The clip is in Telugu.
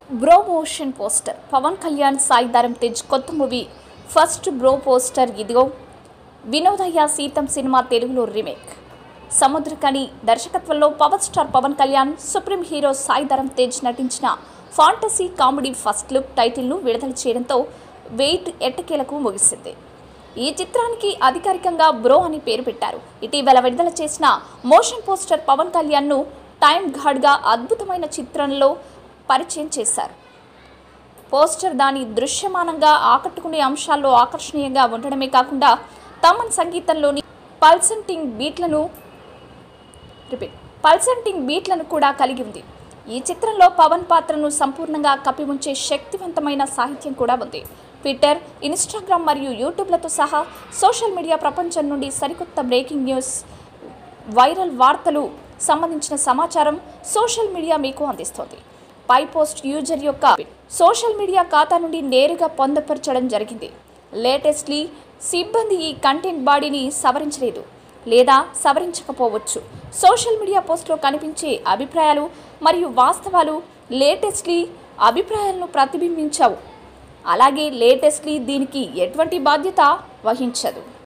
bro motion poster Pavan Kalyan Sai Dharam Tej కొత్త మూవీ ఫస్ట్ బ్రో పోస్టర్ ఇదిగో వినోదయ్య సీతం సినిమా తెలుగులో రీమేక్ సముద్రకని దర్శకత్వంలో power star Pavan Kalyan supreme hero Sai Dharam Tej నటించిన ఫాంటసీ కామెడీ ఫస్ట్ లుక్ టైటిల్ను విడుదల చేయడంతో వెయిట్ ఎట్టకేలకు ముగిసింది ఈ చిత్రానికి అధికారికంగా బ్రో అని పేరు పెట్టారు ఇటీవల విడుదల చేసిన మోషన్ పోస్టర్ పవన్ కళ్యాణ్ను టైం ఘాడ్గా అద్భుతమైన చిత్రంలో పరిచయం చేశారు పోస్టర్ దాని దృశ్యమానంగా ఆకట్టుకునే అంశాల్లో ఆకర్షణీయంగా ఉండడమే కాకుండా తమన్ సంగీతంలోని పల్సంటింగ్ బీట్లను రిపీట్ పల్సంటింగ్ బీట్లను కూడా కలిగి ఉంది ఈ చిత్రంలో పవన్ పాత్రను సంపూర్ణంగా కప్పిముంచే శక్తివంతమైన సాహిత్యం కూడా ఉంది ట్విట్టర్ ఇన్స్టాగ్రామ్ మరియు యూట్యూబ్లతో సహా సోషల్ మీడియా ప్రపంచం నుండి సరికొత్త బ్రేకింగ్ న్యూస్ వైరల్ వార్తలు సంబంధించిన సమాచారం సోషల్ మీడియా మీకు అందిస్తోంది పై పోస్ట్ యూజర్ యొక్క సోషల్ మీడియా ఖాతా నుండి నేరుగా పొందపరచడం జరిగింది లేటెస్ట్లీ సిబ్బంది ఈ కంటెంట్ బాడీని సవరించలేదు లేదా సవరించకపోవచ్చు సోషల్ మీడియా పోస్ట్లో కనిపించే అభిప్రాయాలు మరియు వాస్తవాలు లేటెస్ట్లీ అభిప్రాయాలను ప్రతిబింబించవు అలాగే లేటెస్ట్లీ దీనికి ఎటువంటి బాధ్యత వహించదు